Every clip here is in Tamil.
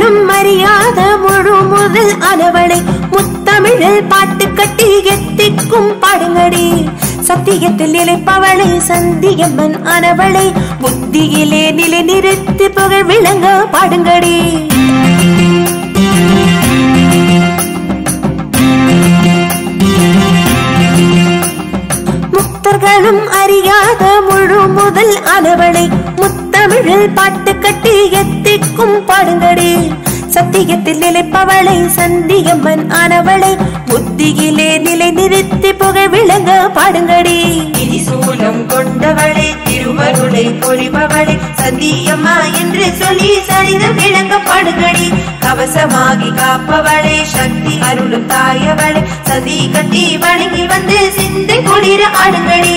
முத்தர்களும் அறியாத முழு முதல் அனவளை முத்தமிழில் பாட்டு கட்டி எத்திக்கும் பாடுங்கடி சத்தியத்தில் நிலைப்பவளை சந்தியம்மன் அனவளை புத்தியிலே நிலை நிறுத்தி புகழ் விளங்க பாடுங்கடி முக்தர்களும் அறியாத முழு முதல் அனவளை முத்தமிழில் பாட்டு கட்டி எத்திக்கும் பாடுங்கடி சத்தியத்தில் நிலைப்பவளை சந்தியம்மன் ஆனவளை புத்தியிலே நிலை நிறுத்தி புகழ் விளங்க பாடுங்கடி திரிசூலம் கொண்டவளே திருவருளை பொழிபவளே சந்தியம்மா என்று சொல்லி சரிதம் விளங்க பாடுங்கடி கவசமாகி காப்பவளே சக்தி அருளும் தாயவளே சதி கட்டி வணங்கி வந்து சிந்தை குளிர ஆடுங்கடி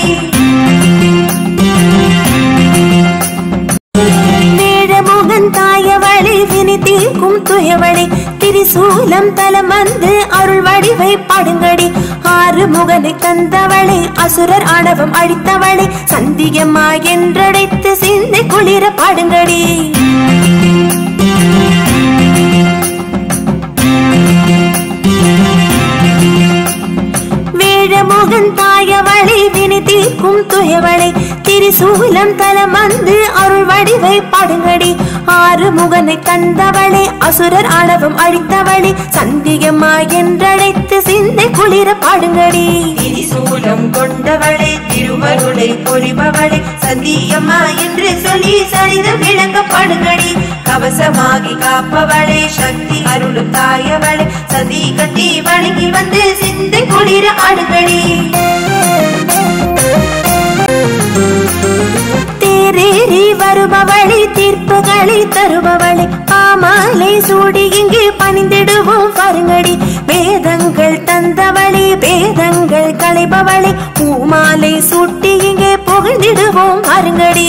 நேழமுகன் தாயவளை வினி தீர்க்கும் துயவளை திரிசூலம் தலம் வந்து அருள் வடிவை பாடுங்கடி ஆறு முகனை தந்தவளை அசுரர் ஆணவம் அழித்தவளை சந்தியம்மா என்றழைத்து சிந்தை குளிர பாடுங்கடி வேழமுகன் தாயவளை வினி தீர்க்கும் துயவளை திரிசூலம் தலம் வந்து அருள் வடிவை பாடுங்கடி ஆறு முகனை தந்தவளை அசுரர் ஆணவம் அழித்தவளை சந்தியம்மா என்றழைத்து சிந்தை குளிர பாடுங்கடி திரிசூலம் கொண்டவளே திருவருளை பொழிபவளே சந்தியம்மா என்று சொல்லி சரிதம் விளங்க பாடுங்கடி கவசமாகி காப்பவளே சக்தி அருளும் தாயவளே சதி கட்டி வணங்கி வந்து சிந்தை குளிர ஆடுங்கடி தேரேறி வருபவளை தீர்ப்புகளை தருபவளை பாமாலை சூடி இங்கு பணிந்திடுவோம் பாருங்கடி வேதங்கள் தந்தவளை வேதங்கள் களைபவளை பூமாலை சூட்டி இங்கே புகழ்ந்திடுவோம் பாருங்கடி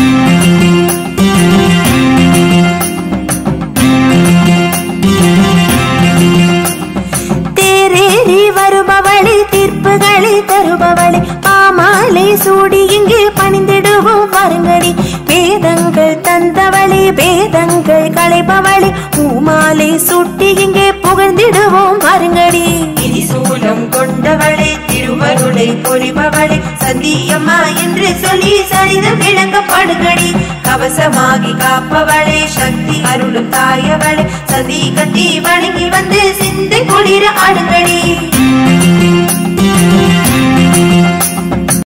தேரேறி வருபவளை தீர்ப்புகளை தருபவளை பாமாலை சூடி இங்கு பணிந்திடுவோம் பாருங்கடி வேதங்கள் தந்தவளை வேதங்கள் களைபவளை பூமாலை சூட்டி இங்கே புகழ்ந்திடுவோம் பாருங்கடி திரிசூலம் கொண்டவளே திருவருளை பொழிபவளே சந்தியம்மா என்று சொல்லி சரிதம் விளங்க பாடுங்கடி கவசமாகி காப்பவளே சக்தி அருளும் தாயவளே சதி கட்டி வணங்கி வந்து சிந்தை குளிர ஆடுங்கடி